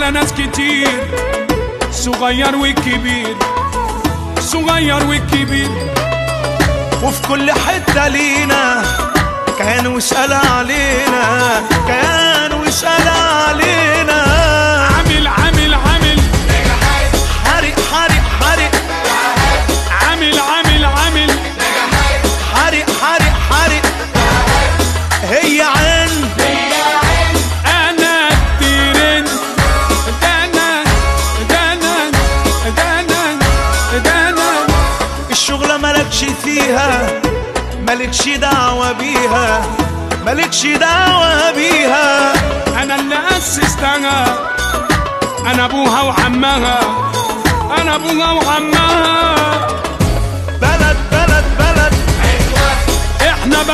على ناس كتير صغير وكبير صغير وكبير وفي كل حتة لينا كانوا يسأل علينا كانوا يسأل علينا عامل عامل عامل حرق حرق حرق عامل عامل عامل حرق حرق حرق هي عين انا الترند ده انا ده انا ده انا ده انا الشغلة مالكش فيها مالكش دعوة بيها مالكش دعوة بيها انا اللي اسستها انا ابوها وعمها انا ابوها وعمها